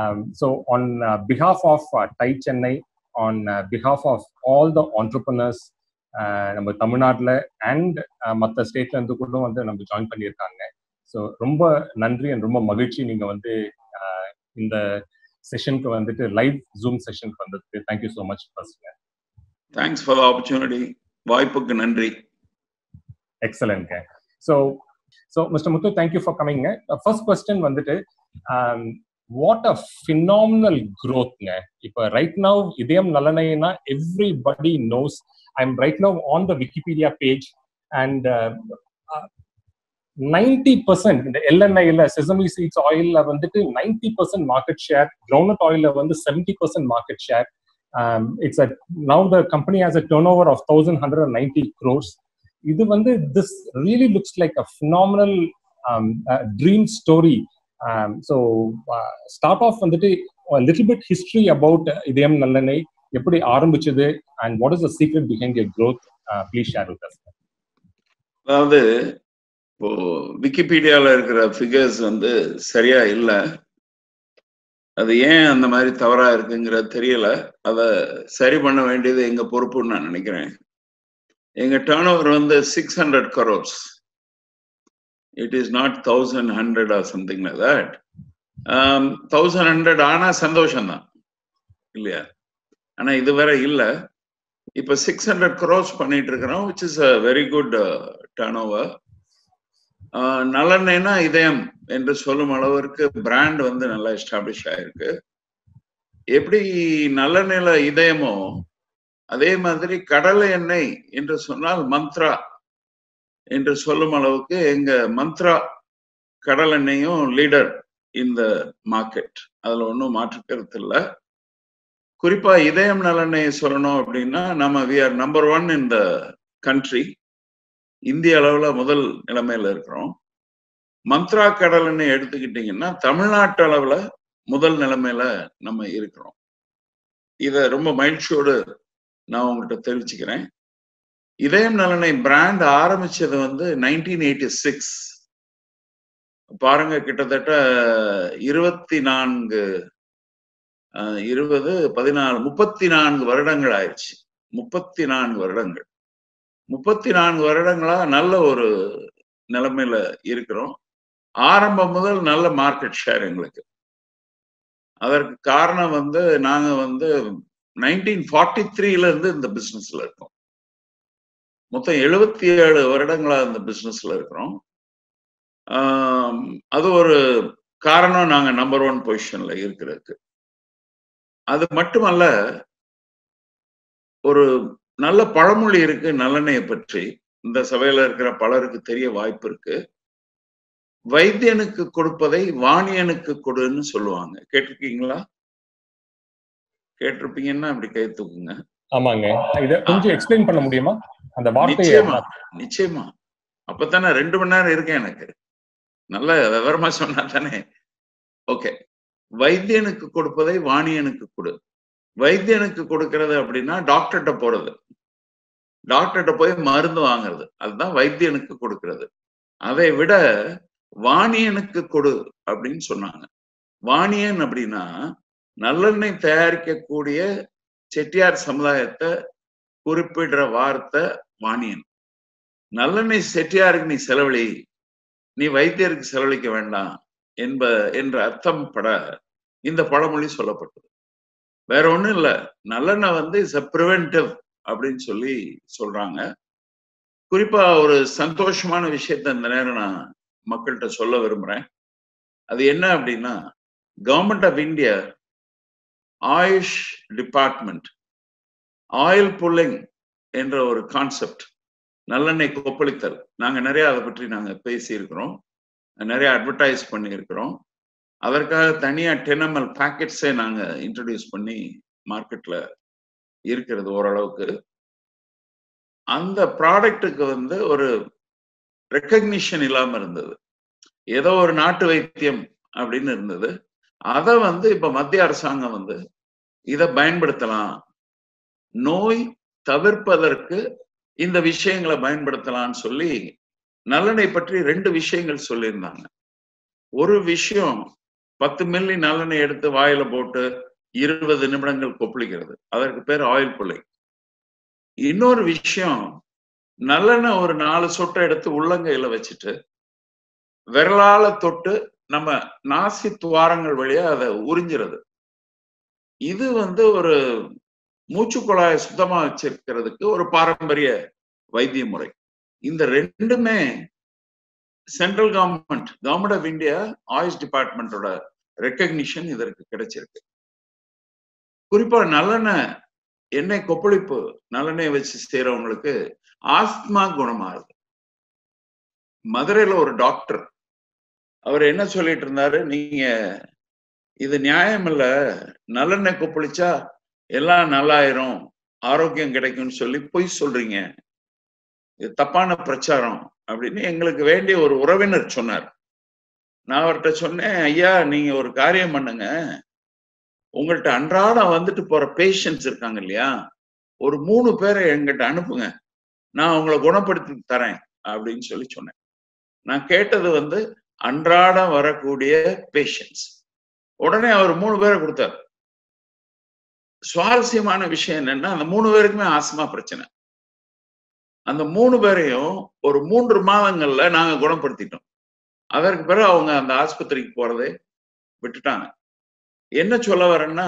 so on uh, behalf of uh, tai chennai on uh, behalf of all the entrepreneurs uh, நம்ம தமிழ்நாட்டில் and மற்ற ஸ்டேட்ல இருந்து கூட வந்து நம்ம ஜாயின் பண்ணியிருக்காங்க ஸோ ரொம்ப நன்றி அண்ட் ரொம்ப மகிழ்ச்சி நீங்க வந்து uh, இந்த செஷனுக்கு வந்துட்டு லைவ் ஜூம் செஷனுக்கு வந்ததுக்கு thank you so much first thanks for the opportunity வாய்ப்புக்கு நன்றி எக்ஸலன்ட்ங்க so so mister Muthu thank you for கமிங்க ஃபர்ஸ்ட் கொஸ்டின் வந்துட்டு வாட் அ ஃபினாமினல் க்ரோத்ங்க இப்போ ரைட் நவ் இதயம் நலனைனா everybody knows I am right now on the Wikipedia page and ninety percent இந்த எல்என்ஐல செசமி சீட்ஸ் ஆயில்ல வந்துட்டு ninety percent market share ground ஆயில்ல வந்து seventy percent market share it's a now the company has a turnover of thousand hundred and ninety crores இது வந்து this really looks like a phenomenal dream story so start off வந்துட்டு little bit history about Idhayam நல்லெண்ணெய் எப்படி ஆரம்பிச்சது and what is the secret behind your growth please share with us அதாவது இப்போ விக்கிபீடியால இருக்கிற figures வந்து சரியா இல்லை அது ஏன் அந்த மாதிரி தவறா இருக்குங்கிற தெரியல அதை சரி பண்ண வேண்டியது எங்க பொறுப்புன்னு நான் நினைக்கிறேன் எங்க டேர்ன் ஓவர் வந்து six hundred crores it is not thousand hundred or something like that thousand hundred ஆனா சந்தோஷம்தான் இல்லையா ஆனா இது வேற இல்லை இப்ப சிக்ஸ் ஹண்ட்ரட் க்ரோஸ் பண்ணிட்டு இருக்கிறோம் which is a very good turnover நல்லெண்ணெய்னா இதயம் என்று சொல்லும் அளவிற்கு பிராண்ட் வந்து நல்லா எஸ்டாப்ளிஷ் ஆயிருக்கு எப்படி நல்லெண்ணெய்ல இதயமோ அதே மாதிரி கடலை எண்ணெய் என்று சொன்னால் மந்த்ரா என்று சொல்லும் அளவுக்கு எங்க மந்த்ரா கடல் எண்ணெயும் லீடர் இந்த மார்க்கெட் அதுல ஒன்றும் மாற்றுக்கிறது இல்லை குறிப்பா இதயம் நல்லெண்ணெய் சொல்லணும் அப்படின்னா நம்ம we are number one in the country இந்திய அளவுல முதல் நிலைமையில இருக்கிறோம் மந்த்ரா கடல் எண்ணெய் எடுத்துக்கிட்டீங்கன்னா தமிழ்நாட்டு அளவுல முதல் நிலைமையில நம்ம இருக்கிறோம் இத ரொம்ப மகிழ்ச்சியோடு நான் உங்கள்கிட்ட தெரிவிச்சுக்கிறேன் இதயம் நலனை பிராண்ட் ஆரம்பிச்சது வந்து நைன்டீன் எயிட்டி சிக்ஸ் பாருங்க கிட்டத்தட்ட இருபத்தி நான்கு இருபது பதினாலு முப்பத்தி நான்கு வருடங்கள் ஆயிடுச்சு முப்பத்தி நான்கு வருடங்கள் முப்பத்தி நான்கு வருடங்களா நல்ல ஒரு நிலைமையில இருக்கிறோம் ஆரம்பம் முதல் நல்ல மார்க்கெட் ஷேர் எங்களுக்கு அதற்கு காரணம் வந்து நாங்க வந்து நைன்டீன் ஃபார்ட்டி த்ரீல இருந்து இந்த பிசினஸ்ல இருக்கோம் மொத்தம் எழுபத்தி ஏழு வருடங்களா இந்த பிசினஸ்ல இருக்கிறோம் அது ஒரு காரணம் நாங்க நம்பர் ஒன் பொசிஷன்ல இருக்கிறதுக்கு அது மட்டுமல்ல ஒரு நல்ல பழமொழி இருக்கு நல்லெண்ணெயை பற்றி இந்த சபையில இருக்கிற பலருக்கு தெரிய வாய்ப்பு இருக்கு வைத்தியனுக்கு கொடுப்பதை வாணியனுக்கு கொடுன்னு சொல்லுவாங்க கேட்டிருக்கீங்களா கேட்டிருப்பீங்கன்னா அப்படி கை தூக்குங்க ஆமாங்க இத கொஞ்சம் எக்ஸ்பிளைன் பண்ண முடியுமா அந்த வார்த்தையை நிச்சயமா நிச்சயமா அப்பதானே ரெண்டு மணி நேரம் இருக்கேன் எனக்கு நல்ல விவரமா சொன்னா தானே ஓகே வைத்தியனுக்கு கொடுப்பதை வாணியனுக்கு கொடு வைத்தியனுக்கு கொடுக்கறது அப்படின்னா டாக்டர்கிட்ட போறது டாக்டர்கிட்ட போய் மருந்து வாங்குறது அதுதான் வைத்தியனுக்கு கொடுக்கறது அதை விட வாணியனுக்கு கொடு அப்படின்னு சொன்னாங்க வாணியன் அப்படின்னா நல்லெண்ணெய் தயாரிக்கக்கூடிய செட்டியார் சமுதாயத்தை குறிப்பிடுற வார்த்தை வாணியன் நல்லெண்ணெய் செட்டியாருக்கு நீ செலவழி நீ வைத்தியருக்கு செலவழிக்க வேண்டாம் என்ப என்ற அர்த்தம் பட இந்த பழமொழி சொல்லப்பட்டது வேற ஒண்ணும் இல்ல நல்லெண்ணெய் வந்து இஸ் அ ப்ரிவென்டிவ் அப்படின்னு சொல்லி சொல்றாங்க குறிப்பா ஒரு சந்தோஷமான விஷயத்த இந்த நேரம் நான் மக்கள்கிட்ட சொல்ல விரும்புறேன் அது என்ன அப்படின்னா government of India AYUSH department oil pulling என்ற ஒரு கான்செப்ட் நல்லெண்ணெய் கொப்பளித்தல் நாங்க நிறைய அதை பற்றி நாங்க பேசி இருக்கிறோம் நிறைய அட்வர்டைஸ் பண்ணியிருக்கிறோம் அதற்காக தனியா டெனமல் பேக்கெட்ஸே நாங்க இன்ட்ரடியூஸ் பண்ணி மார்க்கெட்ல இருக்கிறது ஓரளவுக்கு அந்த ப்ராடக்ட்டுக்கு வந்து ஒரு ரெக்கக்னிஷன் இல்லாம இருந்தது ஏதோ ஒரு நாட்டு வைத்தியம் அப்படின்னு இருந்தது அதை வந்து இப்ப மத்திய அரசாங்கம் வந்து இதை பயன்படுத்தலாம் நோய் தவிர்ப்பதற்கு இந்த விஷயங்களை பயன்படுத்தலாம்னு சொல்லி நலனை பற்றி ரெண்டு விஷயங்கள் சொல்லியிருந்தாங்க ஒரு விஷயம் பத்து மில்லி நல்லெண்ணெய் எடுத்து வாயில போட்டு இருபது நிமிடங்கள் கொப்பளிக்கிறது அதற்கு பேர் ஆயில் புள்ளை இன்னொரு விஷயம் நல்லெண்ணெய் ஒரு நாலு சொட்டை எடுத்து உள்ளங்கையில வச்சுட்டு விரலால தொட்டு நம்ம நாசி துவாரங்கள் வழியா அதை உறிஞ்சிறது இது வந்து ஒரு மூச்சு குழாயை சுத்தமா வச்சிருக்கிறதுக்கு ஒரு பாரம்பரிய வைத்திய முறை இந்த ரெண்டுமே central government government of India AYUSH டிபார்ட்மெண்டோட ரெக்கக்னிஷன் இதற்கு கிடைச்சிருக்கு குறிப்பா நல்லெண்ணெய் எண்ணெய் கொப்பளிப்பு நல்லெண்ணெய் வச்சு செய்யறவங்களுக்கு ஆஸ்துமா குணமாகுது மதுரையில ஒரு டாக்டர் அவர் என்ன சொல்லிட்டு இருந்தாரு நீங்க இது நியாயம் இல்ல நல்லெண்ணெய் கொப்பளிச்சா எல்லாம் நல்லாயிரும் ஆரோக்கியம் கிடைக்கும்னு சொல்லி பொய் சொல்றீங்க இது தப்பான பிரச்சாரம் அப்படின்னு எங்களுக்கு வேண்டிய ஒரு உறவினர் சொன்னார் நான் அவர்கிட்ட சொன்னேன் ஐயா நீங்க ஒரு காரியம் பண்ணுங்க உங்கள்கிட்ட அன்றாடம் வந்துட்டு போற பேஷண்ட்ஸ் இருக்காங்க இல்லையா ஒரு மூணு பேரை எங்கிட்ட அனுப்புங்க நான் உங்களை குணப்படுத்தி தரேன் அப்படின்னு சொல்லி சொன்னேன் நான் கேட்டது வந்து அன்றாடம் வரக்கூடிய பேஷண்ட்ஸ் உடனே அவர் மூணு பேரை கொடுத்தார் சுவாரஸ்யமான விஷயம் என்னன்னா அந்த மூணு பேருக்குமே ஆஸ்மா பிரச்சனை அந்த மூணு பேரையும் ஒரு மூன்று மாதங்கள்ல நாங்க குணப்படுத்திட்டோம் அதற்கு பிறகு அவங்க அந்த ஆஸ்பத்திரிக்கு போறதை விட்டுட்டாங்க என்ன சொல்ல வரேன்னா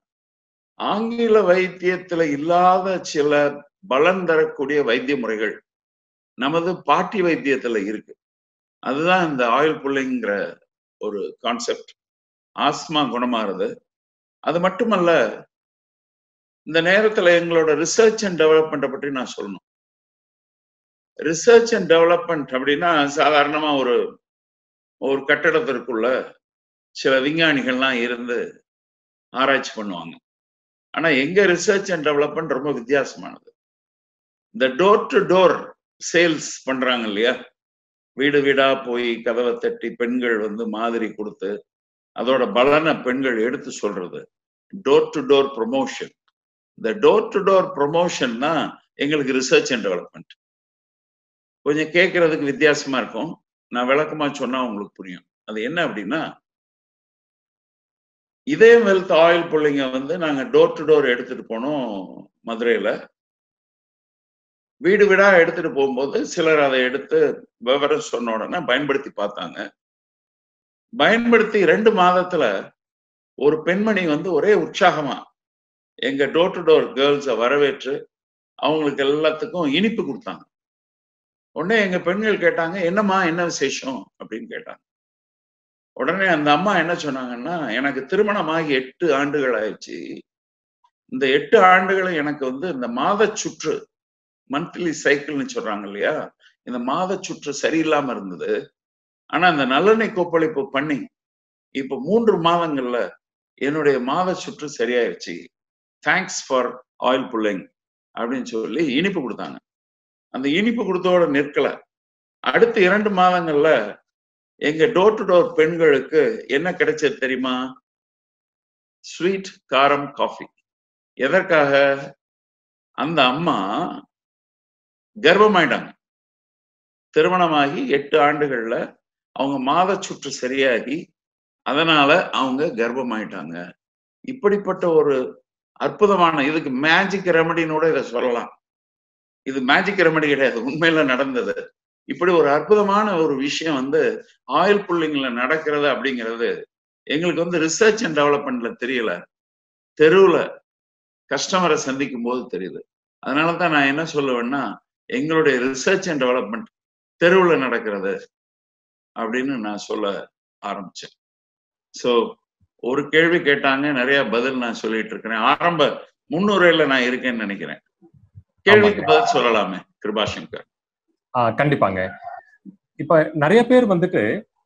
ஆங்கில வைத்தியத்துல இல்லாத சில பலன் தரக்கூடிய வைத்திய முறைகள் நமது பாட்டி வைத்தியத்துல இருக்கு அதுதான் இந்த ஆயில் புல்லிங்கிற ஒரு கான்செப்ட் ஆஸ்மா குணமாறுது அது மட்டுமல்ல இந்த நேரத்துல எங்களோட ரிசர்ச் அண்ட் டெவலப்மெண்ட்டை பற்றி நான் சொல்லணும் ரிசர்ச் அண்ட் டெவலப்மெண்ட் அப்படின்னா சாதாரணமா ஒரு ஒரு கட்டடத்திற்குள்ள சில விஞ்ஞானிகள்லாம் இருந்து ஆராய்ச்சி பண்ணுவாங்க ஆனா எங்க ரிசர்ச் அண்ட் டெவலப்மெண்ட் ரொம்ப வித்தியாசமானது இந்த டோர் டு டோர் சேல்ஸ் பண்றாங்க இல்லையா வீடு வீடா போய் கதவை தட்டி பெண்கள் வந்து மாதிரி கொடுத்து அதோட பலனை பெண்கள் எடுத்து சொல்றது டோர் டு டோர் ப்ரொமோஷன் இந்த டோர் டு டோர் ப்ரொமோஷன் தான் எங்களுக்கு ரிசர்ச் அண்ட் டெவலப்மெண்ட் கொஞ்சம் கேட்கறதுக்கு வித்தியாசமா இருக்கும் நான் விளக்கமா சொன்னா உங்களுக்கு புரியும் அது என்ன அப்படின்னா இதே வெல்த் ஆயில் பிள்ளைங்க வந்து நாங்க டோர் டு டோர் எடுத்துட்டு போனோம் மதுரையில வீடு வீடா எடுத்துட்டு போகும்போது சிலர் அதை எடுத்து விவரம் சொன்ன உடனே பயன்படுத்தி பார்த்தாங்க பயன்படுத்தி ரெண்டு மாதத்துல ஒரு பெண்மணி வந்து ஒரே உற்சாகமா எங்க டோர் டு டோர் கேர்ள்ஸை வரவேற்று அவங்களுக்கு எல்லாத்துக்கும் இனிப்பு கொடுத்தாங்க உடனே எங்க பெண்கள் கேட்டாங்க என்னம்மா என்ன விசேஷம் அப்படின்னு கேட்டாங்க உடனே அந்த அம்மா என்ன சொன்னாங்கன்னா எனக்கு திருமணமாகி எட்டு ஆண்டுகள் ஆயிடுச்சு இந்த எட்டு ஆண்டுகளும் எனக்கு வந்து இந்த மாத சுற்று மந்த்லி சைக்கிள்னு சொல்றாங்க இல்லையா இந்த மாத சுற்று சரியில்லாம இருந்தது ஆனா இந்த நல்லெண்ணெய் கொப்பளிப்பு பண்ணி இப்ப மூன்று மாதங்கள்ல என்னுடைய மாத சுற்று சரியாயிருச்சு தேங்க்ஸ் ஃபார் ஆயில் புல்லிங் அப்படின்னு சொல்லி இனிப்பு கொடுத்தாங்க அந்த இனிப்பு கொடுத்தோட நிற்கல அடுத்த இரண்டு மாதங்கள்ல எங்க டோர் டு டோர் பெண்களுக்கு என்ன கிடைச்சது தெரியுமா ஸ்வீட் காரம் காஃபி எதற்காக அந்த அம்மா கர்ப்பமாயிட்டாங்க திருமணமாகி எட்டு ஆண்டுகள்ல அவங்க மாத சுற்று சரியாகி அதனால அவங்க கர்ப்பமாயிட்டாங்க இப்படிப்பட்ட ஒரு அற்புதமான இதுக்கு மேஜிக் ரெமடின்னு கூட இதை சொல்லலாம் இது மேஜிக் ரெமடி கிடையாது உண்மையில நடந்தது இப்படி ஒரு அற்புதமான ஒரு விஷயம் வந்து ஆயில் புல்லிங்ல நடக்கிறது அப்படிங்கிறது எங்களுக்கு வந்து ரிசர்ச் அண்ட் டெவலப்மெண்ட்ல தெரியல தெருவுல கஸ்டமரை சந்திக்கும் போது தெரியுது அதனால தான் நான் என்ன சொல்லுவேன்னா எங்களுடைய ரிசர்ச் அண்ட் டெவலப்மெண்ட் தெருவில் நடக்கிறது அப்படின்னு நான் சொல்ல ஆரம்பிச்சேன் ஸோ ஒரு கேள்வி கேட்டாங்க நிறைய பதில் நான் சொல்லிட்டு இருக்கிறேன் ஆரம்ப முன்னுரையில நான் இருக்கேன்னு நினைக்கிறேன் கேள்விக்கு பதில் சொல்லலாமே கிருபாசங்கர் ஆஹ் கண்டிப்பாங்க இப்ப நிறைய பேர் வந்துட்டு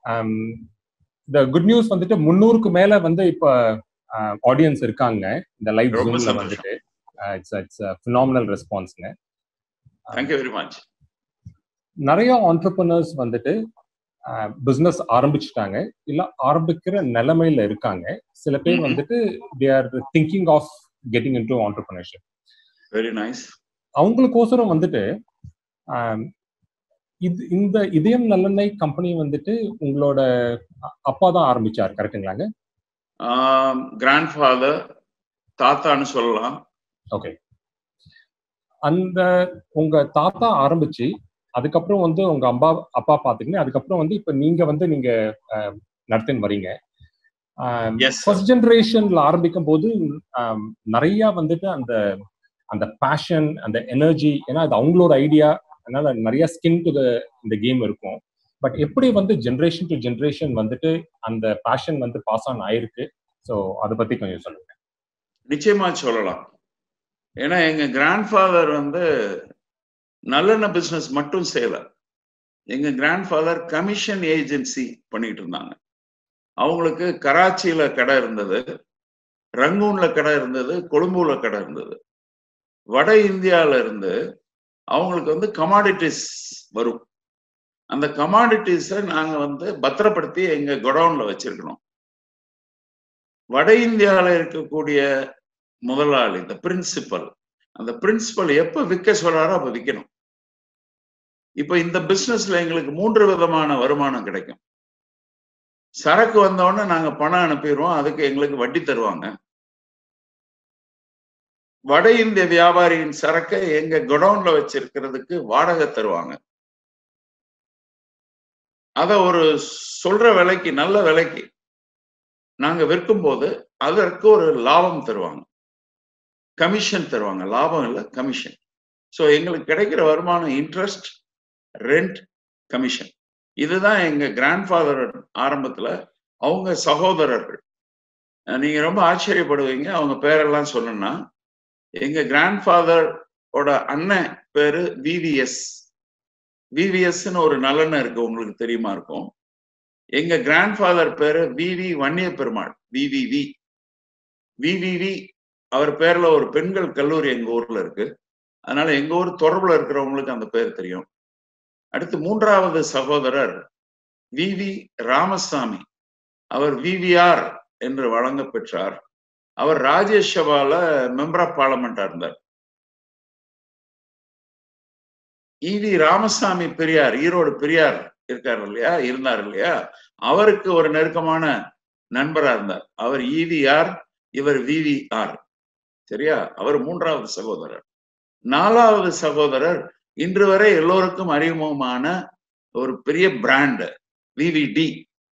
இந்த குட் நியூஸ் வந்துட்டு முன்னூறுக்கு மேல வந்து இப்ப ஆடியன்ஸ் இருக்காங்க இந்த லைவ் ஜூம்ல வந்துட்டு இட்ஸ் இட்ஸ் ஃபினாமினல் ரெஸ்பான்ஸ்ங்க தேங்க்யூ வெரி மச் நிறைய ஆண்டர்பிரினர்ஸ் வந்துட்டு பிசினஸ் ஆரம்பிச்சுட்டாங்க இல்ல ஆரம்பிக்கிற நிலைமையில இருக்காங்க சில பேர் வந்துட்டு they are thinking of getting into entrepreneurship very nice அவங்களுக்கோசரம் வந்துட்டு இது இந்த இதயம் நல்லெண்ணெய் கம்பெனி வந்துட்டு உங்களோட அப்பா தான் ஆரம்பிச்சார் கரெக்டுங்களாங்க கிராண்ட் ஃபாதர் தாத்தான்னு சொல்லலாம் ஓகே அந்த உங்க தாத்தா ஆரம்பிச்சு அதுக்கப்புறம் வந்து உங்க அம்மா அப்பா பாத்தீங்கன்னா அதுக்கப்புறம் வந்து இப்ப நீங்க வந்து நீங்க நடத்தின்னு வரீங்க ஃபர்ஸ்ட் ஜென்ரேஷன்ல ஆரம்பிக்கும் போது நிறைய வந்துட்டு அந்த அந்த பேஷன் அந்த எனர்ஜி ஏன்னா அது அவங்களோட ஐடியா அதனால நிறைய ஸ்கின் டு இந்த கேம் இருக்கும் பட் எப்படி வந்து ஜென்ரேஷன் டு ஜென்ரேஷன் வந்துட்டு அந்த பேஷன் வந்து பாஸ் ஆன் ஆயிருக்கு ஸோ அதை பத்தி கொஞ்சம் சொல்லுங்க நிச்சயமா சொல்லலாம் ஏன்னா எங்க கிராண்ட் ஃபாதர் வந்து நல்லெண்ண பிசினஸ் மட்டும் செய்யல எங்க கிராண்ட் ஃபாதர் கமிஷன் ஏஜென்சி பண்ணிட்டு இருந்தாங்க அவங்களுக்கு கராச்சியில கடை இருந்தது ரங்கூன்ல கடை இருந்தது கொழும்புல கடை இருந்தது வட இந்தியால இருந்து அவங்களுக்கு வந்து கமாடிட்டிஸ் வரும் அந்த கமாடிட்டிஸை நாங்க வந்து பத்திரப்படுத்தி எங்க குடவுன்ல வச்சிருக்கணும் வட இந்தியாவில் இருக்கக்கூடிய முதலாளி இந்த பிரின்சிபல் அந்த பிரின்சிபல் எப்ப விற்க சொல்றாரோ அப்ப விற்கணும் இப்ப இந்த பிசினஸ்ல எங்களுக்கு மூன்று விதமான வருமானம் கிடைக்கும் சரக்கு வந்தோடனே நாங்க பணம் அனுப்பிடுவோம் அதுக்கு எங்களுக்கு வட்டி தருவாங்க வட இந்திய வியாபாரியின் சரக்கை எங்க குடவுன்ல வச்சிருக்கிறதுக்கு வாடகை தருவாங்க அத ஒரு சொல்ற விலைக்கு நல்ல விலைக்கு நாங்க விற்கும் போது அதற்கு ஒரு லாபம் தருவாங்க கமிஷன் தருவாங்க லாபம் இல்லை கமிஷன் ஸோ எங்களுக்கு கிடைக்கிற வருமானம் இன்ட்ரெஸ்ட் ரெண்ட் கமிஷன் இதுதான் எங்க கிராண்ட் ஃபாதர் ஆரம்பத்துல அவங்க சகோதரர்கள் நீங்க ரொம்ப ஆச்சரியப்படுவீங்க அவங்க பேரெல்லாம் சொல்லணும்னா எங்க கிராண்ட் ஃபாதரோட அண்ணன் பேரு விவிஎஸ் விவிஎஸ்ன்னு ஒரு நல்லெண்ணெய் இருக்கு உங்களுக்கு தெரியுமா இருக்கும் எங்க கிராண்ட் ஃபாதர் பேரு விவி வன்னிய பெருமாள் விவிவி விவிவி அவர் பேர்ல ஒரு பெண்கள் கல்லூரி எங்க ஊர்ல இருக்கு அதனால எங்க ஊர் தொடர்புல இருக்கிறவங்களுக்கு அந்த பேர் தெரியும் அடுத்து மூன்றாவது சகோதரர் வி வி ராமசாமி அவர் விவிஆர் என்று வழங்க பெற்றார் அவர் ராஜ்யசபால மெம்பர் ஆஃப் பார்லமெண்டா இருந்தார் இவி ராமசாமி பெரியார் ஈரோடு பெரியார் இருக்காரு இல்லையா இருந்தார் இல்லையா அவருக்கு ஒரு நெருக்கமான நண்பரா இருந்தார் அவர் இவிஆர் இவர் விவிஆர் சரியா அவர் மூன்றாவது சகோதரர் நாலாவது சகோதரர் இன்று வரை எல்லோருக்கும் அறிமுகமான ஒரு பெரிய பிராண்ட் விவிடி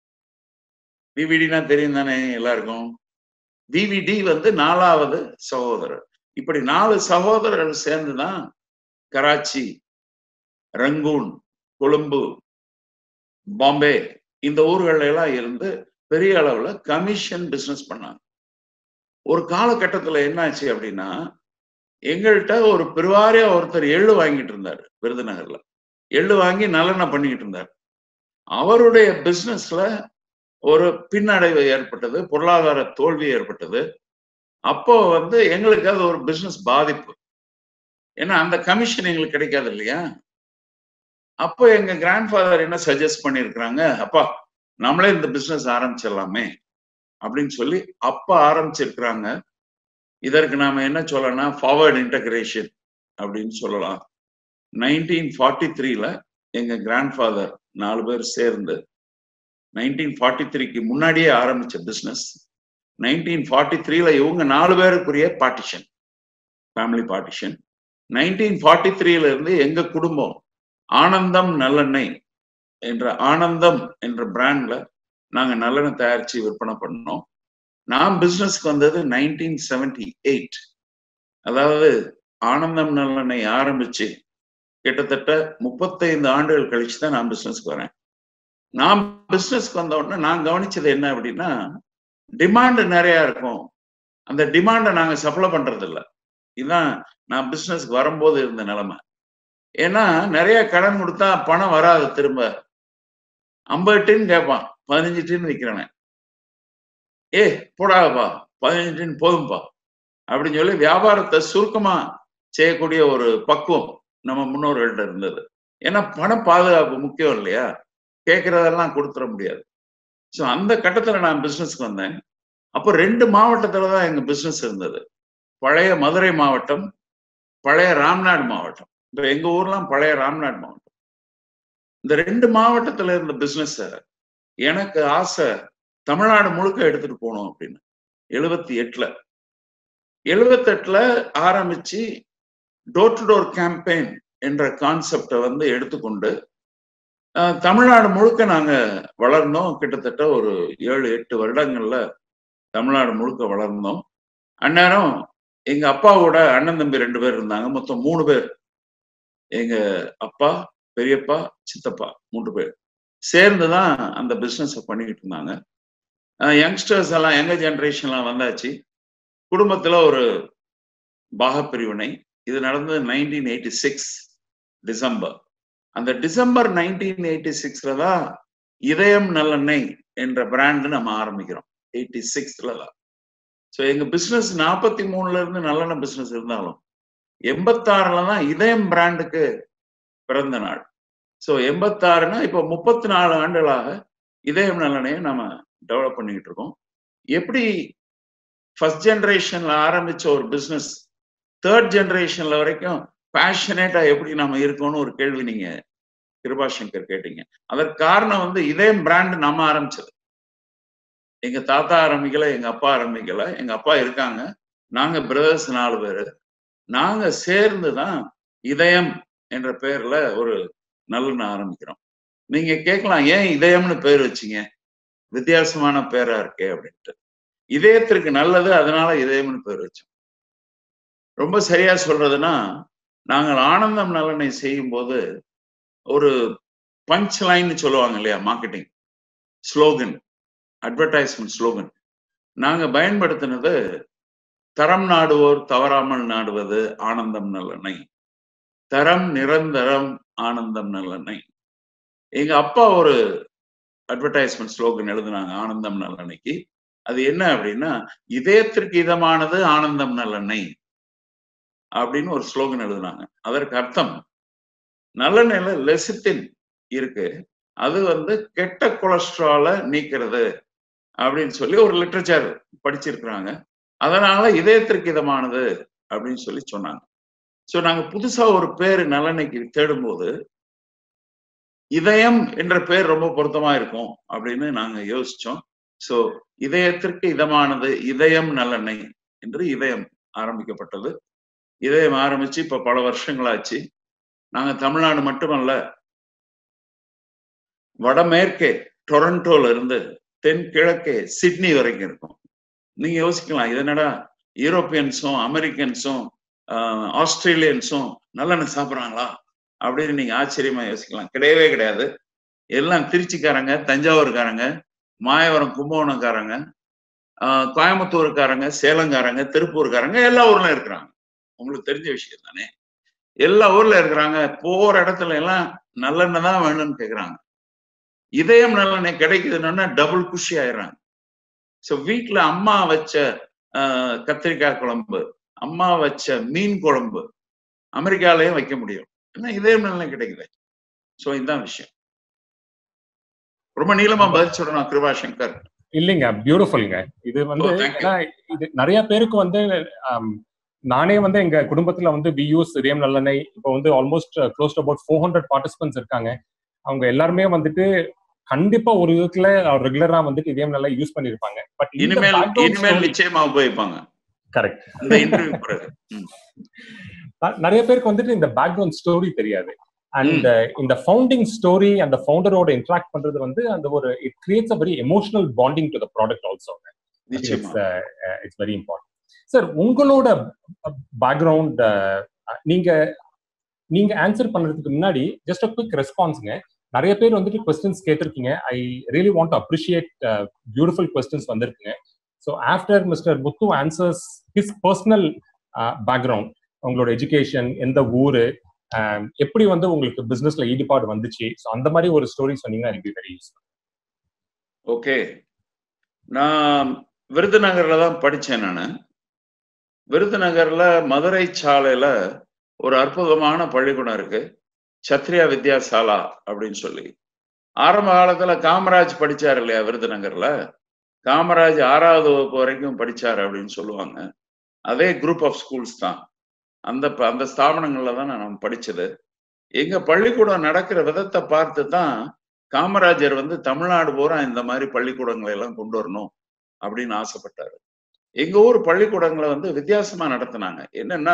விவிடினா தெரியும் தானே எல்லாருக்கும் விவிடி வந்து நாலாவது சகோதரர் இப்படி நாலு சகோதரர்கள் சேர்ந்துதான் கராச்சி ரங்கூன் கொழும்பு பாம்பே இந்த ஊர்கள்ல எல்லாம் இருந்து பெரிய அளவுல கமிஷன் பிசினஸ் பண்ணாங்க ஒரு காலகட்டத்துல என்னாச்சு அப்படின்னா எங்கள்கிட்ட ஒரு பெருவாரியா ஒருத்தர் எள்ளு வாங்கிட்டு இருந்தார் விருதுநகர்ல எள்ளு வாங்கி நல்லெண்ணெய் பண்ணிக்கிட்டு இருந்தார் அவருடைய பிசினஸ்ல ஒரு பின்னடைவு ஏற்பட்டது பொருளாதார தோல்வி ஏற்பட்டது அப்போ வந்து எங்களுக்கு அது ஒரு பிசினஸ் பாதிப்பு ஏன்னா அந்த கமிஷன் எங்களுக்கு கிடைக்காது இல்லையா அப்போ எங்க கிராண்ட் ஃபாதர் என்ன சஜஸ்ட் பண்ணிருக்கிறாங்க அப்பா நம்மளே இந்த பிசினஸ் ஆரம்பிச்சிடலாமே அப்படின்னு சொல்லி அப்ப ஆரம்பிச்சிருக்கிறாங்க இதற்கு நாம என்ன சொல்லலாம் ஃபார்வர்ட் இன்டகிரேஷன் அப்படின்னு சொல்லலாம் நைன்டீன் ஃபார்ட்டி த்ரீல எங்க கிராண்ட் ஃபாதர் நாலு பேர் சேர்ந்து நைன்டீன் ஃபார்ட்டி த்ரீக்கு முன்னாடியே ஆரம்பிச்ச பிஸ்னஸ் நைன்டீன் ஃபார்ட்டி த்ரீல இவங்க நாலு பேருக்குரிய partition family partition nineteen forty த்ரீல இருந்து எங்க குடும்பம் ஆனந்தம் நல்லெண்ணெய் என்ற ஆனந்தம் என்ற பிராண்ட்ல நாங்க நல்லெண்ணெய் தயாரிச்சு விற்பனை பண்ணோம் நான் பிசினஸ்க்கு வந்தது நைன்டீன் செவன்டி எயிட் அதாவது ஆனந்தம் நல்லெண்ணெய் ஆரம்பிச்சு கிட்டத்தட்ட முப்பத்தைந்து ஆண்டுகள் கழிச்சு தான் நான் பிசினஸ்க்கு வரேன் நான் பிசினஸ்க்கு வந்த உடனே நான் கவனிச்சது என்ன அப்படின்னா டிமாண்ட் நிறைய இருக்கும் அந்த டிமாண்டை நாங்க சப்ளை பண்றது இல்லை இதுதான் நான் பிசினஸ்க்கு வரும்போது இருந்த நிலைமை ஏன்னா நிறைய கடன் கொடுத்தா பணம் வராது திரும்ப ஐம்பது டின் கேட்பான் பதினஞ்சு டின் விற்கிறேன் ஏ போடாதப்பா பதினஞ்சு டின் போதும்பா அப்படின்னு சொல்லி வியாபாரத்தை சுருக்கமா செய்யக்கூடிய ஒரு பக்குவம் நம்ம முன்னோர்கள்ட்ட இருந்தது ஏன்னா பண பாதுகாப்பு முக்கியம் இல்லையா கேட்கறதெல்லாம் கொடுத்துட முடியாது ஸோ அந்த கட்டத்துல நான் பிசினஸ்க்கு வந்தேன் அப்போ ரெண்டு மாவட்டத்துல தான் எங்க பிசினஸ் இருந்தது பழைய மதுரை மாவட்டம் பழைய ராம்நாடு மாவட்டம் இப்போ எங்க ஊர்லாம் பழைய ராம்நாடு மாவட்டம் இந்த ரெண்டு மாவட்டத்துல இருந்த பிசினஸ் எனக்கு ஆசை தமிழ்நாடு முழுக்க எடுத்துட்டு போகணும் அப்படின்னு எழுபத்தி எட்டுல எழுபத்தெட்டுல ஆரம்பிச்சு டோர் டு டோர் கேம்பெயின் என்ற கான்செப்டை வந்து எடுத்துக்கொண்டு தமிழ்நாடு முழுக்க நாங்க வளர்ந்தோம் கிட்டத்தட்ட ஒரு ஏழு எட்டு வருடங்கள்ல தமிழ்நாடு முழுக்க வளர்ந்தோம் அந்நேரம் எங்க அப்பாவோட அண்ணன் தம்பி ரெண்டு பேர் இருந்தாங்க மொத்தம் மூணு பேர் எங்க அப்பா பெரியப்பா சித்தப்பா மூன்று பேர் சேர்ந்துதான் அந்த பிசினஸ் பண்ணிக்கிட்டு இருந்தாங்க யங்ஸ்டர்ஸ் எல்லாம் யங்க ஜென்ரேஷன்லாம் வந்தாச்சு குடும்பத்துல ஒரு பாகப்பிரிவினை இது நடந்தது நைன்டீன் எயிட்டி சிக்ஸ் டிசம்பர் அந்த டிசம்பர் நைன்டீன் எயிட்டி சிக்ஸ்ல தான் இதயம் நல்லெண்ணெய் என்ற பிராண்ட் நம்ம ஆரம்பிக்கிறோம் எயிட்டி சிக்ஸ்ல தான் ஸோ எங்க பிசினஸ் நாற்பத்தி மூணுல இருந்து நல்லெண்ணெய் பிசினஸ் இருந்தாலும் எண்பத்தாறுல தான் இதயம் பிராண்டுக்கு பிறந்த நாள் ஸோ எண்பத்தாறுனா இப்போ முப்பத்தி நாலு ஆண்டுகளாக இதயம் நல்லெண்ணெயை நம்ம டெவலப் பண்ணிக்கிட்டு இருக்கோம் எப்படி ஃபர்ஸ்ட் ஜென்ரேஷன்ல ஆரம்பிச்ச ஒரு பிஸ்னஸ் தேர்ட் ஜென்ரேஷன்ல வரைக்கும் பேஷனேட்டா எப்படி நம்ம இருக்கோம்னு ஒரு கேள்வி நீங்க கிருபாசங்கர் கேட்டீங்க அதற்கு காரணம் வந்து இதயம் பிராண்ட் நம்ம ஆரம்பிச்சது எங்க தாத்தா ஆரம்பிக்கல எங்க அப்பா ஆரம்பிக்கல எங்க அப்பா இருக்காங்க நாங்க பிரதர்ஸ் நாலு பேரு நாங்க சேர்ந்து தான் இதயம் என்ற பேர்ல ஒரு நல்லெண்ண ஆரம்பிக்கிறோம் நீங்க கேட்கலாம் ஏன் இதயம்னு பேர் வச்சீங்க வித்தியாசமான பேரா இருக்கே அப்படின்ட்டு இதயத்திற்கு நல்லது அதனால இதயம்னு பேர் வச்சோம் ரொம்ப சரியா சொல்றதுன்னா நாங்கள் ஆனந்தம் நலனை செய்யும் போது ஒரு பஞ்ச் லைன் சொல்லுவாங்க இல்லையா மார்க்கெட்டிங் ஸ்லோகன் அட்வர்டைஸ்மெண்ட் ஸ்லோகன் நாங்க பயன்படுத்தினது தரம் நாடுவோர் தவறாமல் நாடுவது ஆனந்தம் நல்லெண்ணை தரம் நிரந்தரம் ஆனந்தம் நல்லெண்ணை எங்க அப்பா ஒரு அட்வர்டைஸ்மெண்ட் ஸ்லோகன் எழுதுனாங்க ஆனந்தம் நல்லெண்ணெய்க்கு அது என்ன அப்படின்னா இதயத்திற்கு இதமானது ஆனந்தம் நல்லெண்ணெய் அப்படின்னு ஒரு ஸ்லோகன் எழுதுனாங்க அதற்கு அர்த்தம் நல்லெண்ணெயில லெசித்தின் இருக்கு அது வந்து கெட்ட கொலஸ்ட்ராலை நீக்கிறது அப்படின்னு சொல்லி ஒரு லிட்ரேச்சர் படிச்சிருக்கிறாங்க அதனால இதயத்திற்கு இதமானது அப்படின்னு சொல்லி சொன்னாங்க ஸோ நாங்க புதுசா ஒரு பேர் நல்லெண்ணெய்க்கு தேடும்போது இதயம் என்ற பேர் ரொம்ப பொருத்தமா இருக்கும் அப்படின்னு நாங்க யோசிச்சோம் ஸோ இதயத்திற்கு இதமானது இதயம் நல்லெண்ணெய் என்று இதயம் ஆரம்பிக்கப்பட்டது இதயம் ஆரம்பிச்சு இப்ப பல வருஷங்களாச்சு நாங்க தமிழ்நாடு மட்டுமல்ல வடமேற்கே டொரண்டோல இருந்து தென் கிழக்கே சிட்னி வரைக்கும் இருக்கும் நீங்க யோசிக்கலாம் இது என்னடா யூரோப்பியன்ஸும் அமெரிக்கன்ஸும் ஆஸ்திரேலியன்ஸும் நல்லெண்ணெய் சாப்பிட்றாங்களா அப்படின்னு நீங்க ஆச்சரியமா யோசிக்கலாம் கிடையவே கிடையாது எல்லாம் திருச்சிக்காரங்க தஞ்சாவூர்காரங்க மாயவரம் கும்பகோணக்காரங்க கோயம்புத்தூருக்காரங்க சேலங்காரங்க திருப்பூர்காரங்க எல்லா ஊர்ல இருக்கிறாங்க உங்களுக்கு தெரிஞ்ச விஷயம் தானே எல்லா ஊர்ல இருக்கிறாங்க போற இடத்துல எல்லாம் நல்லெண்ணெய் தான் வேணும்னு கேக்குறாங்க இதயம் நல்லெண்ணெய் கிடைக்குதுன்னா டபுள் குஷி ஆயிடுறாங்க ஸோ வீட்டுல அம்மா வச்ச கத்திரிக்காய் குழம்பு அம்மா வச்ச மீன் குழம்பு அமெரிக்காலயும் வைக்க முடியும் ஏன்னா இதயம் நல்லெண்ணெய் கிடைக்குது ஸோ இதுதான் விஷயம் ரொம்ப நீளமா பதில் சொல்லணும் கிருபா சங்கர் இல்லைங்க பியூட்டிஃபுல்ங்க இது வந்து இது நிறைய பேருக்கு வந்து நானே வந்து எங்க குடும்பத்துல வந்து வி யூஸ் இதயம் நல்லெண்ணெய் இப்போ வந்து almost close about four hundred participants இருக்காங்க அவங்க எல்லாருமே வந்துட்டு கண்டிப்பா ஒரு விதத்துல ரெகுலரா வந்துட்டு இதயம் நல்லா யூஸ் பண்ணிருப்பாங்க பட் இனிமேல் இனிமேல் நிச்சயமா உபயோகிப்பாங்க கரெக்ட் இந்த இன்டர்வியூ பிறகு நிறைய பேருக்கு வந்துட்டு இந்த பேக்ரவுண்ட் ஸ்டோரி தெரியாது அண்ட் இந்த ஃபவுண்டிங் ஸ்டோரி அந்த ஃபவுண்டரோட இன்ட்ராக்ட் பண்றது வந்து அந்த ஒரு it creates a very emotional bonding to the product also it's very important sir உங்களோட பேக்ரவுண்ட் நீங்க நீங்க ஆன்சர் பண்றதுக்கு முன்னாடி ஜஸ்ட் அ குவிக் ரெஸ்பான்ஸுங்க நிறைய பேர் வந்துட்டு கொஸ்டின்ஸ் கேட்டிருக்கீங்க I really want appreciate beautiful questions வந்திருக்குங்க so after mister Muthu answers his personal background உங்களோட எஜுகேஷன் எந்த ஊரு எப்படி வந்து உங்களுக்கு பிசினஸ்ல ஈடுபாடு வந்துச்சு ஸோ அந்த மாதிரி ஒரு ஸ்டோரி சொன்னீங்கன்னா எனக்கு வெரி யூஸ்ஃபுல் ஓகே நான் விருதுநகர்ல தான் படித்தேன் நான் விருதுநகர்ல மதுரை சாலையில ஒரு அற்புதமான பள்ளிக்கூடம் இருக்கு சத்ரியா வித்யாசாலா அப்படின்னு சொல்லி ஆரம்ப காலத்துல காமராஜ் படிச்சார் இல்லையா விருதுநகர்ல காமராஜ் ஆறாவது வகுப்பு வரைக்கும் படிச்சார் அப்படின்னு சொல்லுவாங்க அதே குரூப் ஆஃப் ஸ்கூல்ஸ் தான் அந்த அந்த ஸ்தாபனங்கள்ல தான் நான் படிச்சது எங்க பள்ளிக்கூடம் நடக்கிற விதத்தை பார்த்து தான் காமராஜர் வந்து தமிழ்நாடு பூரா இந்த மாதிரி பள்ளிக்கூடங்களை எல்லாம் கொண்டு வரணும் அப்படின்னு ஆசைப்பட்டாரு எங்க ஊர் பள்ளிக்கூடங்களை வந்து வித்தியாசமா நடத்தினாங்க என்னன்னா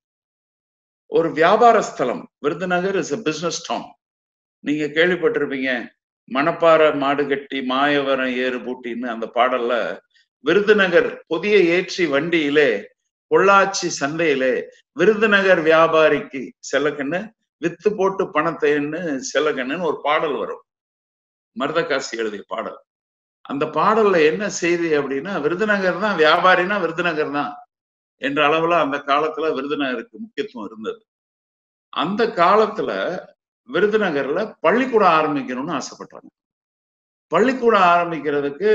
ஒரு வியாபார ஸ்தலம் Virudhunagar is a business town நீங்க கேள்விப்பட்டிருப்பீங்க மணப்பாறை மாடு கட்டி மாயவரம் ஏறு பூட்டின்னு அந்த பாடல்ல விருதுநகர் புதிய ஏற்றி வண்டியிலே பொள்ளாச்சி சந்தையிலே விருதுநகர் வியாபாரிக்கு செல்லக்கண்ணு வித்து போட்டு பணத்தைன்னு செல்லக்கண்ணுன்னு ஒரு பாடல் வரும் மருதகாசி எழுதிய பாடல் அந்த பாடல்ல என்ன செய்தி அப்படின்னா விருதுநகர் தான் வியாபாரினா விருதுநகர் தான் என்ற அளவுல அந்த காலத்துல விருதுநகருக்கு முக்கியத்துவம் இருந்தது அந்த காலத்துல விருதுநகர்ல பள்ளிக்கூடம் ஆரம்பிக்கணும்னு ஆசைப்பட்டாங்க பள்ளிக்கூடம் ஆரம்பிக்கிறதுக்கு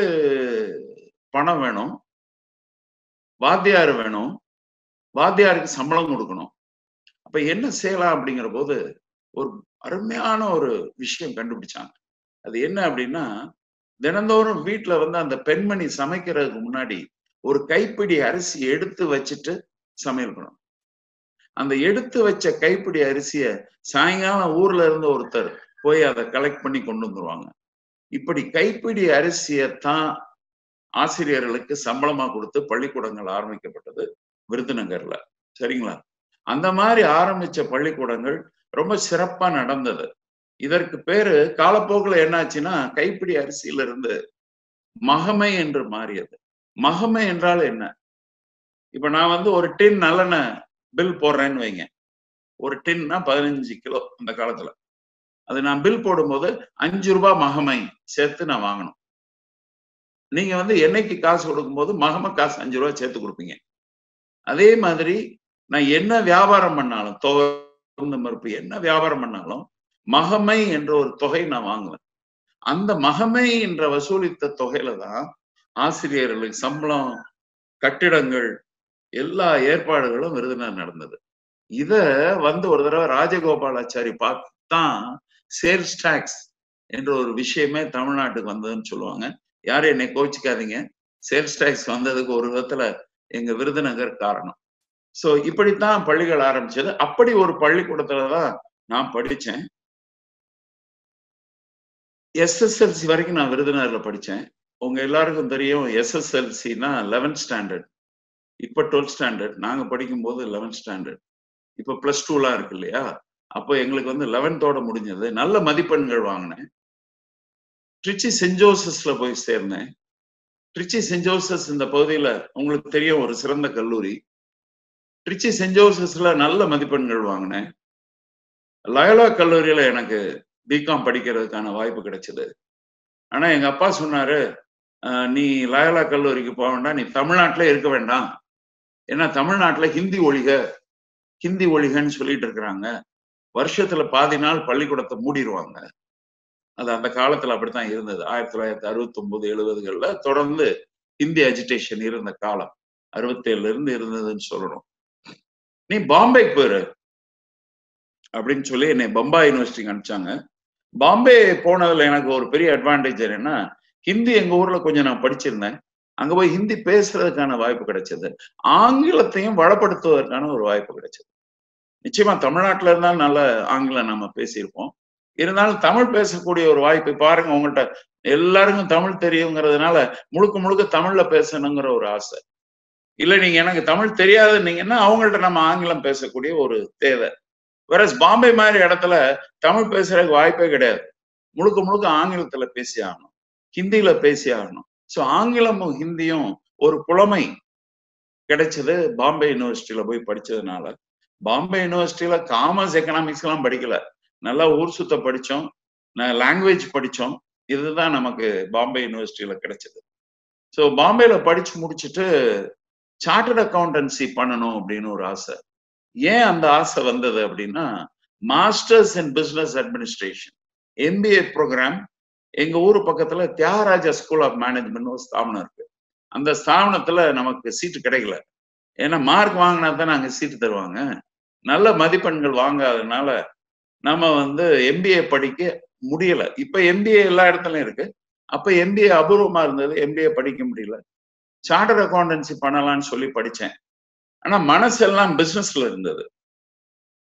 பணம் வேணும் வாத்தியார் வேணும் வாத்தியாருக்கு சம்பளம் கொடுக்கணும் அப்ப என்ன செய்யலாம் அப்படிங்கிற போது ஒரு அருமையான ஒரு விஷயம் கண்டுபிடிச்சாங்க அது என்ன அப்படின்னா தினந்தோறும் வீட்டுல வந்து அந்த பெண்மணி சமைக்கிறதுக்கு முன்னாடி ஒரு கைப்பிடி அரிசி எடுத்து வச்சுட்டு சமையல் பண்ணணும் அந்த எடுத்து வச்ச கைப்பிடி அரிசிய சாயங்காலம் ஊர்ல இருந்து ஒருத்தர் போய் அதை கலெக்ட் பண்ணி கொண்டு வந்துருவாங்க இப்படி கைப்பிடி அரிசியத்தான் ஆசிரியர்களுக்கு சம்பளமா கொடுத்து பள்ளிக்கூடங்கள் ஆரம்பிக்கப்பட்டது விருதுநகர்ல சரிங்களா அந்த மாதிரி ஆரம்பிச்ச பள்ளிக்கூடங்கள் ரொம்ப சிறப்பா நடந்தது இதற்கு பேரு காலப்போக்குல என்னாச்சுன்னா கைப்பிடி அரிசியில இருந்து மகமை என்று மாறியது மகமை என்றால் என்ன இப்ப நான் வந்து ஒரு டின் நல்லெண்ணெய் பில் போடுறேன்னு வைங்க ஒரு டின்னா பதினஞ்சு கிலோ அந்த காலத்துல அது நான் பில் போடும்போது அஞ்சு ரூபாய் மகமை சேர்த்து நான் வாங்கணும் நீங்க வந்து என்னைக்கு காசு கொடுக்கும்போது மகம காசு அஞ்சு ரூபாய் சேர்த்து கொடுப்பீங்க அதே மாதிரி நான் என்ன வியாபாரம் பண்ணாலும் தொகை மறுப்பு என்ன வியாபாரம் பண்ணாலும் மகமை என்ற ஒரு தொகை நான் வாங்குவேன் அந்த மகமை என்ற வசூலித்த தொகையில தான் ஆசிரியர்களுக்கு சம்பளம் கட்டிடங்கள் எல்லா ஏற்பாடுகளும் விருதுநகர் நடந்தது இத வந்து ஒரு தடவை ராஜகோபாலாச்சாரி பார்த்து தான் சேல்ஸ் டாக்ஸ் என்ற ஒரு விஷயமே தமிழ்நாட்டுக்கு வந்ததுன்னு சொல்லுவாங்க யாரும் என்னை கோச்சிக்காதீங்க சேல்ஸ் டாக்ஸ் வந்ததுக்கு ஒரு விதத்துல எங்க விருதுநகர் காரணம் சோ இப்படித்தான் பள்ளிகள் ஆரம்பிச்சது அப்படி ஒரு பள்ளிக்கூடத்துலதான் நான் படிச்சேன் எஸ்எஸ்எல்சி வரைக்கும் நான் விருதுநகர்ல படிச்சேன் உங்க எல்லாருக்கும் தெரியும் எஸ்எஸ்எல்சினா லெவன்த் ஸ்டாண்டர்ட் இப்ப டுவெல்த் ஸ்டாண்டர்ட் நாங்க படிக்கும் போது லெவன்த் ஸ்டாண்டர்ட் இப்ப பிளஸ் டூலாம் இருக்கு இல்லையா அப்போ எங்களுக்கு வந்து லெவன்த்தோட முடிஞ்சது நல்ல மதிப்பெண்கள் வாங்கினேன் ட்ரிச்சி சென்ட் ஜோசஸ்ல போய் சேர்ந்தேன் ட்ரிச்சி சென்ட் ஜோசஸ் இந்த பகுதியில உங்களுக்கு தெரியும் ஒரு சிறந்த கல்லூரி ட்ரிச்சி சென்ட் ஜோசஸ்ல நல்ல மதிப்பெண்கள் வாங்கினேன் லயலா கல்லூரியில எனக்கு பிகாம் படிக்கிறதுக்கான வாய்ப்பு கிடைச்சது ஆனா எங்க அப்பா சொன்னாரு நீ லயலா கல்லூரிக்கு போக வேண்டாம் நீ தமிழ்நாட்டிலே இருக்க வேண்டாம் ஏன்னா தமிழ்நாட்டுல ஹிந்தி ஒழிக ஹிந்தி ஒழிகன்னு சொல்லிட்டு இருக்கிறாங்க வருஷத்துல பாதி நாள் பள்ளிக்கூடத்தை மூடிடுவாங்க அது அந்த காலத்துல அப்படித்தான் இருந்தது ஆயிரத்தி தொள்ளாயிரத்தி அறுபத்தி ஒன்பது எழுபதுகள்ல தொடர்ந்து ஹிந்தி அஜிடேஷன் இருந்த காலம் அறுபத்தேழுல இருந்து இருந்ததுன்னு சொல்லணும் நீ பாம்பேக்கு போயிரு அப்படின்னு சொல்லி என்னை பம்பாய் யூனிவர்சிட்டிக்கு அனுப்பிச்சாங்க பாம்பே போனதுல எனக்கு ஒரு பெரிய அட்வான்டேஜ் என்னன்னா ஹிந்தி எங்க ஊர்ல கொஞ்சம் நான் படிச்சிருந்தேன் அங்க போய் ஹிந்தி பேசுறதுக்கான வாய்ப்பு கிடைச்சது ஆங்கிலத்தையும் வளப்படுத்துவதற்கான ஒரு வாய்ப்பு கிடைச்சது நிச்சயமா தமிழ்நாட்டுல இருந்தாலும் நல்ல ஆங்கிலம் நம்ம பேசியிருப்போம் இருந்தாலும் தமிழ் பேசக்கூடிய ஒரு வாய்ப்பு பாருங்க உங்கள்கிட்ட எல்லாருக்கும் தமிழ் தெரியுங்கிறதுனால முழுக்க முழுக்க தமிழ்ல பேசணுங்கிற ஒரு ஆசை இல்ல நீங்க எனக்கு தமிழ் தெரியாதுன்னீங்கன்னா அவங்கள்ட்ட நம்ம ஆங்கிலம் பேசக்கூடிய ஒரு தேவை வேற பாம்பே மாதிரி இடத்துல தமிழ் பேசுறதுக்கு வாய்ப்பே கிடையாது முழுக்க முழுக்க ஆங்கிலத்துல பேசி ஆகணும் ஹிந்தியில பேசி ஆகணும் ஸோ ஆங்கிலமும் ஹிந்தியும் ஒரு புலமை கிடைச்சது பாம்பே யூனிவர்சிட்டியில போய் படிச்சதுனால பாம்பே யூனிவர்சிட்டியில காமர்ஸ் எக்கனாமிக்ஸ் எல்லாம் படிக்கல நல்லா ஊர் சுத்த படிச்சோம் லாங்குவேஜ் படிச்சோம் இதுதான் நமக்கு பாம்பே யூனிவர்சிட்டியில கிடைச்சது ஸோ பாம்பேல படிச்சு முடிச்சுட்டு சார்ட்டர்ட் அக்கௌண்டன்சி பண்ணணும் அப்படின்னு ஒரு ஆசை ஏன் அந்த ஆசை வந்தது அப்படின்னா masters in business administration MBA program எங்க ஊர் பக்கத்துல தியாகராஜா ஸ்கூல் ஆஃப் மேனேஜ்மெண்ட் ஒரு ஸ்தாபனம் இருக்கு அந்த ஸ்தாபனத்துல நமக்கு சீட்டு கிடைக்கல ஏன்னா மார்க் வாங்கினா தான் அங்க சீட்டு தருவாங்க நல்ல மதிப்பெண்கள் வாங்காததுனால நம்ம வந்து எம்பிஏ படிக்க முடியல இப்ப எம்பிஏ எல்லா இடத்துலயும் இருக்கு அப்ப எம்பிஏ அபூர்வமா இருந்தது எம்பிஏ படிக்க முடியல சார்ட்டர் அக்கௌண்டன்சி பண்ணலாம்னு சொல்லி படிச்சேன் ஆனா மனசெல்லாம் பிசினஸ்ல இருந்தது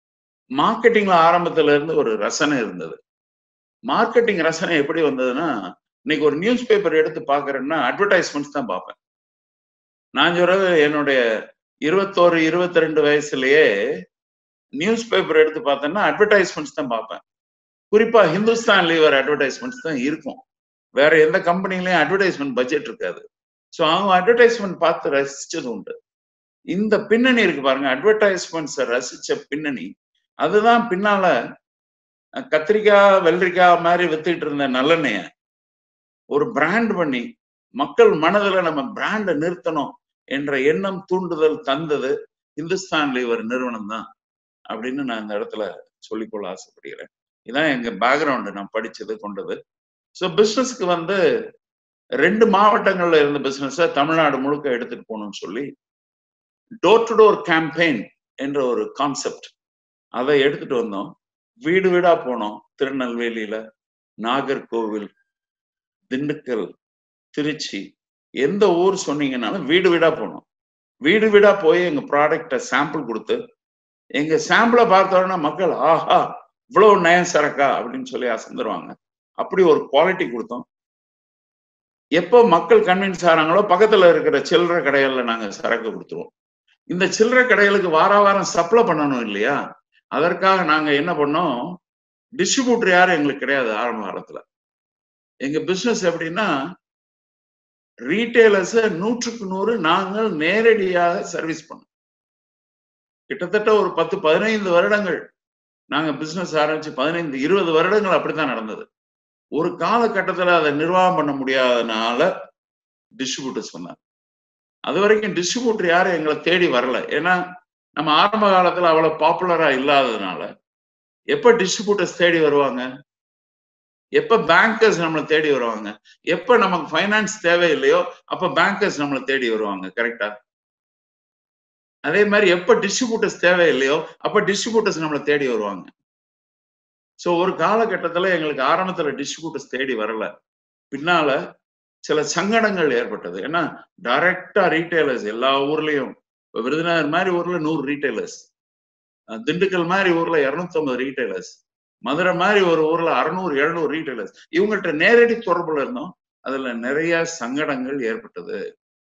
மார்க்கெட்டிங்ல ஆரம்பத்துல இருந்து ஒரு ரசனை இருந்தது மார்க்கெட்டிங் ரசனை எப்படி வந்ததுன்னா இன்னைக்கு ஒரு நியூஸ் பேப்பர் எடுத்து பாக்குறேன்னா அட்வர்டைஸ்மெண்ட்ஸ் தான் பார்ப்பேன் நான் சொல்றது என்னுடைய இருபத்தோரு இருபத்தி ரெண்டு வயசுலயே நியூஸ் பேப்பர் எடுத்து பார்த்தேன்னா அட்வர்டைஸ்மெண்ட்ஸ் தான் பார்ப்பேன் குறிப்பா ஹிந்துஸ்தான் லீவர் அட்வர்டைஸ்மெண்ட்ஸ் தான் இருக்கும் வேற எந்த கம்பெனிலையும் அட்வர்டைஸ்மெண்ட் பட்ஜெட் இருக்காது ஸோ அவங்க அட்வர்டைஸ்மெண்ட் பார்த்து ரசிச்சது உண்டு இந்த பின்னணி இருக்கு பாருங்க அட்வர்டைஸ்மெண்ட்ஸை ரசிச்ச பின்னணி அதுதான் பின்னால கத்திரிக்காய் வெள்ளரிக்காய் மாதிரி வித்துட்டு இருந்த நல்லெண்ணெய ஒரு பிராண்ட் பண்ணி மக்கள் மனதுல நம்ம பிராண்டை நிறுத்தணும் என்ற எண்ணம் தூண்டுதல் தந்தது இந்துஸ்தான் லீவர் நிறுவனம் தான் அப்படின்னு நான் இந்த இடத்துல சொல்லிக்கொள்ள ஆசைப்படுகிறேன் இதான் எங்க பேக்ரவுண்டு நான் படிச்சது கொண்டது ஸோ பிஸ்னஸ்க்கு வந்து ரெண்டு மாவட்டங்கள்ல இருந்த பிசினஸ தமிழ்நாடு முழுக்க எடுத்துட்டு போகணும்னு சொல்லி டோர் டு டோர் கேம்பெயின் என்ற ஒரு கான்செப்ட் அதை எடுத்துட்டு வந்தோம் வீடு வீடா போனோம் திருநெல்வேலியில நாகர்கோவில் திண்டுக்கல் திருச்சி எந்த ஊர் சொன்னீங்கன்னாலும் வீடு வீடா போனோம் வீடு வீடா போய் எங்க ப்ராடக்டை சாம்பிள் கொடுத்து எங்க சாம்பிளை பார்த்தோன்னா மக்கள் ஆஹா இவ்வளவு நயம் சரக்கா அப்படின்னு சொல்லி அசந்துருவாங்க அப்படி ஒரு குவாலிட்டி கொடுத்தோம் எப்போ மக்கள் கன்வின்ஸ் ஆறாங்களோ பக்கத்துல இருக்கிற சில்லறை கடைகள்ல நாங்க சரக்கு கொடுத்துருவோம் இந்த சில்லறை கடைகளுக்கு வார வாரம் சப்ளை பண்ணணும் இல்லையா அதற்காக நாங்க என்ன பண்ணோம் டிஸ்ட்ரிபியூட்டர் யாரும் எங்களுக்கு கிடையாது ஆரம்ப காலத்துல எங்க பிசினஸ் எப்படின்னா ரீட்டைலர்ஸ நூற்றுக்கு நூறு நாங்கள் நேரடியாக சர்வீஸ் பண்ணோம் கிட்டத்தட்ட ஒரு பத்து பதினைந்து வருடங்கள் நாங்க பிசினஸ் ஆரம்பிச்சு பதினைந்து இருபது வருடங்கள் அப்படித்தான் நடந்தது ஒரு காலகட்டத்துல அதை நிர்வாகம் பண்ண முடியாதனால டிஸ்ட்ரிபியூட்டர்ஸ் வந்தாங்க அது வரைக்கும் டிஸ்ட்ரிபியூட்டர் யாரும் எங்களை தேடி வரல ஏன்னா நம்ம ஆரம்ப காலத்துல அவ்வளவு பாப்புலரா இல்லாததுனால எப்ப டிஸ்ட்ரிபியூட்டர்ஸ் தேடி வருவாங்க எப்ப பேங்கர்ஸ் நம்மளை தேடி வருவாங்க எப்ப நமக்கு ஃபைனான்ஸ் தேவையில்லையோ அப்ப பேங்கர்ஸ் நம்மளை தேடி வருவாங்க கரெக்டா அதே மாதிரி எப்ப டிஸ்ட்ரிபியூட்டர்ஸ் தேவையில்லையோ அப்ப டிஸ்ட்ரிபியூட்டர்ஸ் நம்மளை தேடி வருவாங்க ஸோ ஒரு காலகட்டத்துல எங்களுக்கு ஆரம்பத்துல டிஸ்ட்ரிபியூட்டர்ஸ் தேடி வரல பின்னால சில சங்கடங்கள் ஏற்பட்டது ஏன்னா டைரக்டா ரீட்டைலர்ஸ் எல்லா ஊர்லயும் இப்போ விருதுநகர் மாதிரி ஊர்ல நூறு ரீட்டைலர்ஸ் திண்டுக்கல் மாதிரி ஊர்ல இருநூத்தி ஐம்பது ரீட்டைலர்ஸ் மதுரை மாதிரி ஒரு ஊர்ல அறுநூறு எழுநூறு ரீட்டைலர்ஸ் இவங்கள்ட்ட நேரடி தொடர்புல இருந்தோம் அதுல நிறைய சங்கடங்கள் ஏற்பட்டது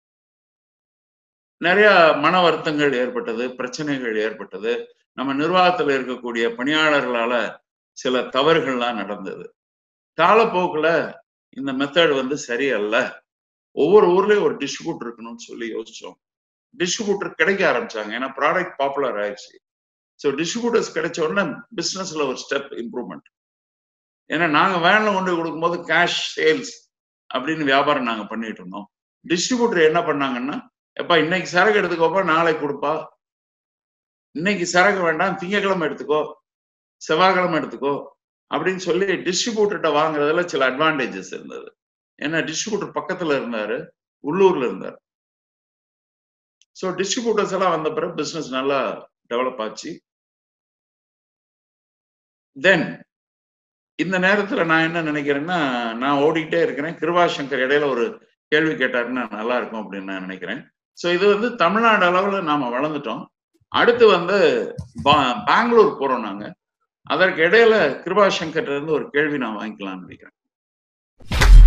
நிறைய மன வருத்தங்கள் ஏற்பட்டது பிரச்சனைகள் ஏற்பட்டது நம்ம நிர்வாகத்துல இருக்கக்கூடிய பணியாளர்களால சில தவறுகள்லாம் நடந்தது காலப்போக்குல இந்த மெத்தட் வந்து சரியல்ல ஒவ்வொரு ஊர்லயும் ஒரு டிஸ்ட்ரிபியூட்டர் இருக்கணும்னு சொல்லி யோசிச்சோம் டிஸ்ட்ரிபியூட்டர் கிடைக்க ஆரம்பிச்சாங்க ஏன்னா ப்ராடக்ட் பாப்புலர் ஆயிடுச்சு ஸோ டிஸ்ட்ரிபியூட்டர்ஸ் கிடைச்ச உடனே பிசினஸ்ல ஒரு ஸ்டெப் இம்ப்ரூவ்மெண்ட் ஏன்னா நாங்க வேன்ல கொண்டு கொடுக்கும்போது கேஷ் சேல்ஸ் அப்படின்னு வியாபாரம் நாங்க பண்ணிட்டு இருந்தோம் டிஸ்ட்ரிபியூட்டர் என்ன பண்ணாங்கன்னா எப்பா இன்னைக்கு சரக்கு எடுத்துக்கோப்பா நாளைக்கு கொடுப்பா இன்னைக்கு சரக்கு வேண்டாம் திங்கக்கிழமை எடுத்துக்கோ செவ்வாய்க்கிழமை எடுத்துக்கோ அப்படின்னு சொல்லி டிஸ்ட்ரிபியூட்டர்கிட்ட வாங்குறதுல சில அட்வான்டேஜஸ் இருந்தது ஏன்னா டிஸ்ட்ரிபியூட்டர் பக்கத்துல இருந்தாரு உள்ளூர்ல இருந்தார் ஸோ டிஸ்ட்ரிபியூட்டர்ஸ் எல்லாம் வந்த பிறகு பிசினஸ் நல்லா டெவலப் ஆச்சு தென் இந்த நேரத்துல நான் என்ன நினைக்கிறேன்னா நான் ஓடிக்கிட்டே இருக்கிறேன் கிருபாசங்கர் இடையில ஒரு கேள்வி கேட்டாருன்னா நல்லா இருக்கும் அப்படின்னு நான் நினைக்கிறேன் ஸோ இது வந்து தமிழ்நாடு அளவுல நாம வளர்ந்துட்டோம் அடுத்து வந்து பெங்களூர் போறோம் நாங்க அதற்கு இடையில கிருபாசங்கர் இருந்து ஒரு கேள்வி நான் வாங்கிக்கலாம்னு நினைக்கிறேன்